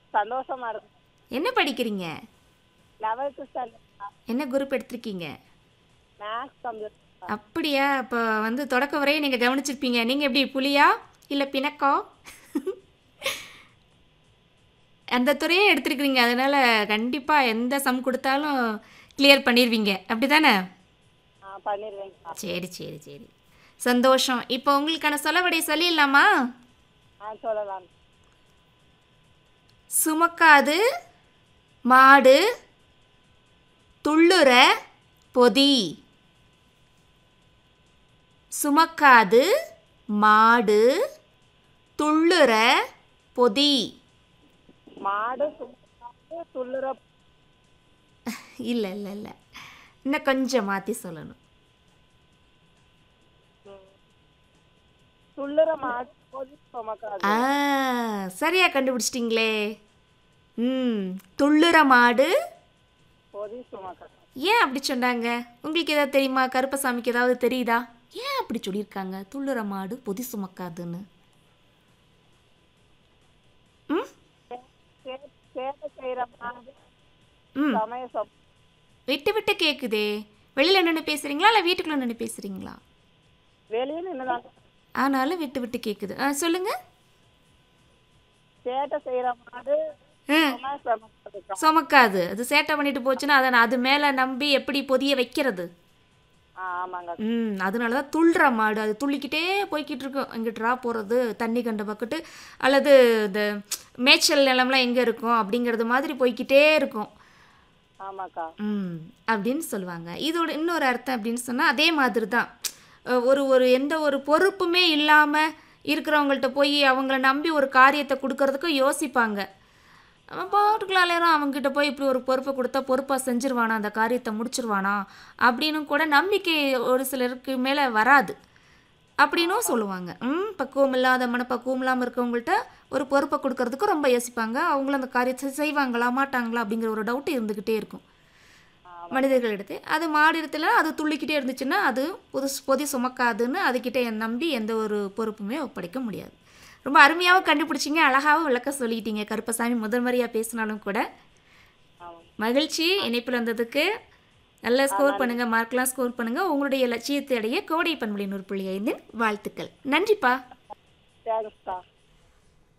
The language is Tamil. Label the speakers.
Speaker 1: சந்தோஷமா இருக்கு
Speaker 2: என்ன படிக்கிறீங்க
Speaker 1: லெவல்த்து ஸ்டாண்டர்ட்
Speaker 2: என்ன குரூப் எடுத்திருக்கீங்க
Speaker 1: மேக்ஸ் கம்ப்யூட்டர்
Speaker 2: அப்படியா இப்போ வந்து தொடக்க வரையே நீங்கள் கவனிச்சிருப்பீங்க நீங்கள் எப்படி புலியா இல்லை பிணக்கா அந்த துறையே எடுத்திருக்கிறீங்க அதனால் கண்டிப்பாக எந்த சம் கொடுத்தாலும் கிளியர் பண்ணிடுவீங்க அப்படி தானே
Speaker 1: ஆ பண்ணிடுவேங்கக்கா
Speaker 2: சரி சரி சரி சந்தோஷம் இப்போ உங்களுக்கான சொலவடை சொல்லிடலாமா
Speaker 1: ஆ சொல்லலாம்
Speaker 2: சுமக்காது மாடு துள்ளுற பொதி சுமக்காது மாடு துள்ளுற பொதி
Speaker 1: மாடு சும்மாடு துள்ளுற
Speaker 2: இல்லை இல்லை இல்லை இன்னும் கொஞ்சம் மாற்றி சொல்லணும்
Speaker 1: துள்ளுற மாடு பொதி சுமக்காது
Speaker 2: ஆ சரியா கண்டுபிடிச்சிட்டிங்களே ம் துள்ளுற மாடு
Speaker 1: பொதி சுமக்காது
Speaker 2: ஏன் அப்படி சொன்னாங்க உங்களுக்கு ஏதாவது தெரியுமா கருப்பசாமிக்கு ஏதாவது தெரியுதா ஏன் அப்படி சொல்லியிருக்காங்க துள்ளுற மாடு பொதி சுமக்காதுன்னு ம்
Speaker 1: சே- சேவை செய்யற மாடு
Speaker 2: ம்
Speaker 1: சமய சொப்
Speaker 2: விட்டு விட்டு கேட்குதே வெளியில் நின்று பேசுகிறீங்களா இல்லை வீட்டுக்குள்ளே நின்று பேசுகிறீங்களா
Speaker 1: வெளியே நின்றுதான்
Speaker 2: ஆனாலும் விட்டு விட்டு கேட்குது ஆ சொல்லுங்கள்
Speaker 1: சேட்டை செய்யற மாடு
Speaker 2: ம்
Speaker 1: சமய சுமக்காதுக்கா
Speaker 2: சுமக்காது அது சேட்டை பண்ணிட்டு போச்சுன்னா அதை நான் அது மேலே நம்பி எப்படி பொதிய வைக்கிறது
Speaker 1: ஆ ஆமாங்க
Speaker 2: ம் அதனால தான் துள்ளுற மாடு அது துள்ளிக்கிட்டே போய்கிட்டு இருக்கும் எங்கிட்டா போகிறது தண்ணி கண்ட பக்கத்து அல்லது இந்த மேய்ச்சல் நிலம்லாம் எங்கே இருக்கும் அப்படிங்கிறது மாதிரி போய்க்கிட்டே இருக்கும்
Speaker 1: ஆமாக்கா
Speaker 2: ம் அப்படின்னு சொல்லுவாங்க இதோட இன்னொரு அர்த்தம் அப்படின்னு சொன்னால் அதே மாதிரி தான் அஹ் ஒரு ஒரு எந்த ஒரு பொறுப்புமே இல்லாமல் இருக்கிறவங்கள்ட்ட போய் அவங்கள நம்பி ஒரு காரியத்தை கொடுக்கறதுக்கு யோசிப்பாங்க அவன் பாட்டுக்குள்ளாலேரும் அவங்ககிட்ட போய் இப்படி ஒரு பொறுப்பை கொடுத்தா பொறுப்பாக செஞ்சிருவானா அந்த காரியத்தை முடிச்சிருவானா அப்படின்னு கூட நம்பிக்கை ஒரு சிலருக்கு மேலே வராது அப்படின்னும் சொல்லுவாங்க ம் பக்குவம் இல்லாத மனப்பக்குவம் இல்லாமல் இருக்கவங்கள்ட்ட ஒரு பொறுப்பை கொடுக்கறதுக்கு ரொம்ப யோசிப்பாங்க அவங்களும் அந்த காரியத்தை செய்வாங்களா மாட்டாங்களா அப்படிங்கிற ஒரு டவுட் இருந்துக்கிட்டே இருக்கும் மனிதர்கள் எடுத்து அது மாடு இடத்துல அது துள்ளிக்கிட்டே இருந்துச்சுன்னா அது பொது பொதி சுமக்காதுன்னு அதுக்கிட்ட என் நம்பி எந்த ஒரு பொறுப்புமே ஒப்படைக்க முடியாது ரொம்ப அருமையாகவும் கண்டுபிடிச்சிங்க அழகாகவும் விளக்க சொல்லிட்டீங்க கருப்பசாமி முதல் முறையாக பேசினாலும் கூட
Speaker 1: ஆமாம்
Speaker 2: மகிழ்ச்சி இணைப்பில் வந்ததுக்கு நல்லா ஸ்கோர் பண்ணுங்க மார்க்லாம் ஸ்கோர் பண்ணுங்க உங்களுடைய லட்சியத்தை அடைய கோடை பண்புலின் ஒரு புள்ளி ஐந்தின் வாழ்த்துக்கள் நன்றிப்பா
Speaker 1: தேங்க்ஸ்க்கா